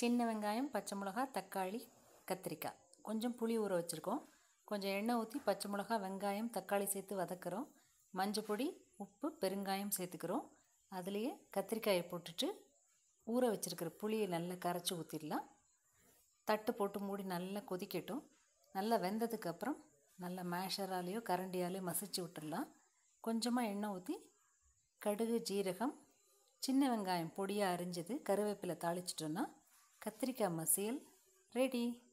சின்ன வெங்காயம் பச்சை மிளகா தக்காளி கத்திரிக்காய் கொஞ்சம் புளி ஊற வச்சுருக்கோம் கொஞ்சம் எண்ணெய் ஊற்றி பச்சை மிளகா வெங்காயம் தக்காளி சேர்த்து வதக்குறோம் மஞ்சள் பொடி உப்பு பெருங்காயம் சேர்த்துக்கிறோம் அதுலேயே கத்திரிக்காயை போட்டுட்டு ஊற வச்சுருக்கிற புளியை நல்லா கரைச்சி ஊற்றிடலாம் தட்டு போட்டு மூடி நல்லா கொதிக்கட்டும் நல்லா வெந்ததுக்கப்புறம் நல்லா மேஷராலேயோ கரண்டியாலேயோ மசிச்சு விட்டுடலாம் கொஞ்சமாக எண்ணெய் ஊற்றி கடுகு ஜீரகம் சின்ன வெங்காயம் பொடியாக அரிஞ்சது கருவேப்பிலை தாளிச்சிட்டோன்னா கத்திரிக்காய் மசியல் ரெடி